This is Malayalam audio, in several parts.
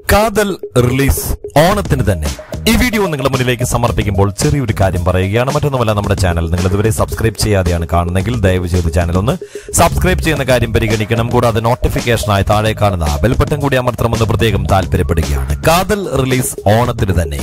കാതൽ റിലീസ് ഓണത്തിന് തന്നെ ഈ വീഡിയോ നിങ്ങളുടെ മുന്നിലേക്ക് സമർപ്പിക്കുമ്പോൾ ചെറിയൊരു കാര്യം പറയുകയാണ് മറ്റൊന്നുമല്ല നമ്മുടെ ചാനൽ നിങ്ങൾ ഇതുവരെ സബ്സ്ക്രൈബ് ചെയ്യാതെയാണ് കാണുന്നെങ്കിൽ ദയവ് ചെയ്ത് ചാനൽ ഒന്ന് സബ്സ്ക്രൈബ് ചെയ്യുന്ന കാര്യം പരിഗണിക്കണം കൂടാതെ നോട്ടിഫിക്കേഷനായി താഴെ കാണുന്ന ബെൽബട്ടൺ കൂടി അമർത്തണമെന്ന് പ്രത്യേകം താല്പര്യപ്പെടുകയാണ് കാതൽ റിലീസ് ഓണത്തിന് തന്നെ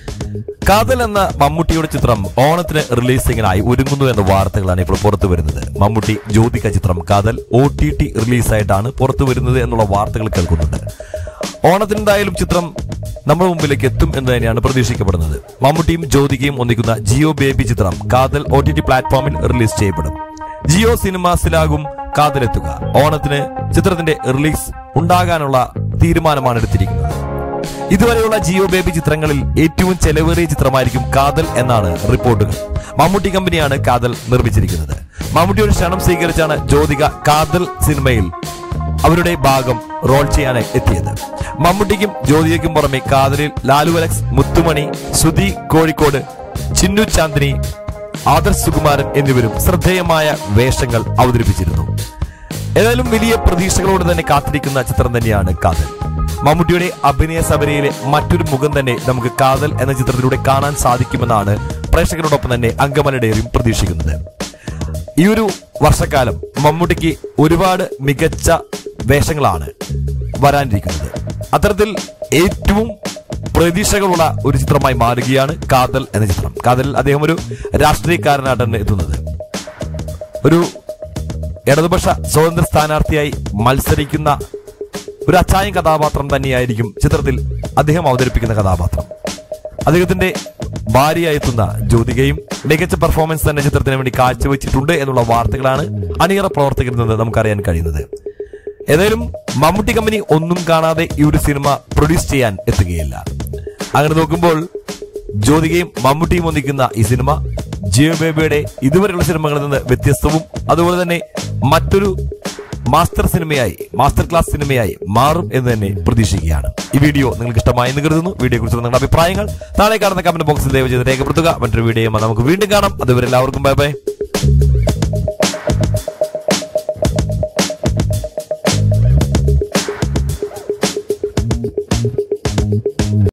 കാതൽ എന്ന മമ്മൂട്ടിയുടെ ചിത്രം ഓണത്തിന് റിലീസിംഗിനായി ഒരുങ്ങുന്നു എന്ന വാർത്തകളാണ് ഇപ്പോൾ പുറത്തു വരുന്നത് മമ്മൂട്ടി ജ്യോതിക ചിത്രം കാതൽ ഒ ടി ടി റിലീസായിട്ടാണ് പുറത്തു വരുന്നത് എന്നുള്ള വാർത്തകൾ കേൾക്കുന്നുണ്ട് ഓണത്തിന് എന്തായാലും ചിത്രം നമ്മുടെ മുമ്പിലേക്ക് എത്തും എന്ന് തന്നെയാണ് പ്രതീക്ഷിക്കപ്പെടുന്നത് മമ്മൂട്ടിയും ജ്യോതികയും ഒന്നിക്കുന്ന ജിയോ ബേബി ചിത്രം കാതൽ ഒ ടി ടി പ്ലാറ്റ്ഫോമിൽ റിലീസ് ചെയ്യപ്പെടും ജിയോ സിനിമാസിലാകും കാതലെത്തുക ഓണത്തിന് ചിത്രത്തിന്റെ റിലീസ് ഉണ്ടാകാനുള്ള തീരുമാനമാണ് എടുത്തിരിക്കുന്നത് ഇതുവരെയുള്ള ജിയോ ബേബി ചിത്രങ്ങളിൽ ഏറ്റവും ചെലവേറിയ ചിത്രമായിരിക്കും കാതൽ എന്നാണ് റിപ്പോർട്ടുകൾ മമ്മൂട്ടി കമ്പനിയാണ് കാതൽ നിർമ്മിച്ചിരിക്കുന്നത് മമ്മൂട്ടിയുടെ ക്ഷണം സ്വീകരിച്ചാണ് ജ്യോതിക കാതൽ സിനിമയിൽ അവരുടെ ഭാഗം റോൾ ചെയ്യാൻ എത്തിയത് മമ്മൂട്ടിക്കും ജ്യോതികയ്ക്കും പുറമെ കാതലിൽ ലാലു അലക്സ് മുത്തുമണി സുധി കോഴിക്കോട് ചിന്നു ചാന്ദിനി ആദർശ് സുകുമാരൻ എന്നിവരും ശ്രദ്ധേയമായ വേഷങ്ങൾ അവതരിപ്പിച്ചിരുന്നു ഏതായാലും വലിയ പ്രതീക്ഷകളോട് തന്നെ കാത്തിരിക്കുന്ന ചിത്രം തന്നെയാണ് കാതൽ മമ്മൂട്ടിയുടെ അഭിനയ സബരിയിലെ മറ്റൊരു മുഖം തന്നെ നമുക്ക് കാതൽ എന്ന ചിത്രത്തിലൂടെ കാണാൻ സാധിക്കുമെന്നാണ് പ്രേക്ഷകരോടൊപ്പം തന്നെ അങ്കമലയുടെയും പ്രതീക്ഷിക്കുന്നത് ഈ ഒരു വർഷക്കാലം മമ്മൂട്ടിക്ക് ഒരുപാട് മികച്ച വേഷങ്ങളാണ് വരാനിരിക്കുന്നത് അത്തരത്തിൽ ഏറ്റവും പ്രതീക്ഷകളുള്ള ഒരു ചിത്രമായി മാറുകയാണ് കാതൽ എന്ന ചിത്രം കാതലിൽ അദ്ദേഹം ഒരു രാഷ്ട്രീയക്കാരനായിട്ടാണ് എത്തുന്നത് ഒരു ഇടതുപക്ഷ സ്വതന്ത്ര സ്ഥാനാർത്ഥിയായി മത്സരിക്കുന്ന ഒരു അച്ചായൻ കഥാപാത്രം തന്നെയായിരിക്കും ചിത്രത്തിൽ അദ്ദേഹം അവതരിപ്പിക്കുന്ന കഥാപാത്രം അദ്ദേഹത്തിന്റെ ഭാര്യയായി എത്തുന്ന ജ്യോതികയും മികച്ച പെർഫോമൻസ് തന്നെ ചിത്രത്തിന് വേണ്ടി കാഴ്ചവെച്ചിട്ടുണ്ട് എന്നുള്ള വാർത്തകളാണ് അണിയറ പ്രവർത്തകരിൽ നിന്ന് നമുക്കറിയാൻ കഴിയുന്നത് ഏതായാലും മമ്മൂട്ടി കമ്പനി ഒന്നും കാണാതെ ഈ ഒരു സിനിമ പ്രൊഡ്യൂസ് ചെയ്യാൻ എത്തുകയില്ല അങ്ങനെ നോക്കുമ്പോൾ ജ്യോതികയും മമ്മൂട്ടിയും ഒന്നിക്കുന്ന ഈ സിനിമ ജിയോ ബേബിയുടെ ഇതുവരെയുള്ള സിനിമകളിൽ നിന്ന് വ്യത്യസ്തവും അതുപോലെ തന്നെ മറ്റൊരു മാസ്റ്റർ സിനിമയായി മാസ്റ്റർ ക്ലാസ് സിനിമയായി മാറും എന്ന് തന്നെ പ്രതീക്ഷിക്കുകയാണ് ഈ വീഡിയോ നിങ്ങൾക്ക് ഇഷ്ടമായി എന്ന് കരുതുന്നു വീഡിയോ കുറിച്ചുള്ള നിങ്ങളുടെ അഭിപ്രായങ്ങൾ താഴെ കാണുന്ന കമന്റ് ബോക്സിൽ ദയവ് ചെയ്ത് രേഖപ്പെടുത്തുക മറ്റൊരു വീഡിയോ നമുക്ക് വീണ്ടും കാണാം അതുവരെ എല്ലാവർക്കും ബൈ ബൈ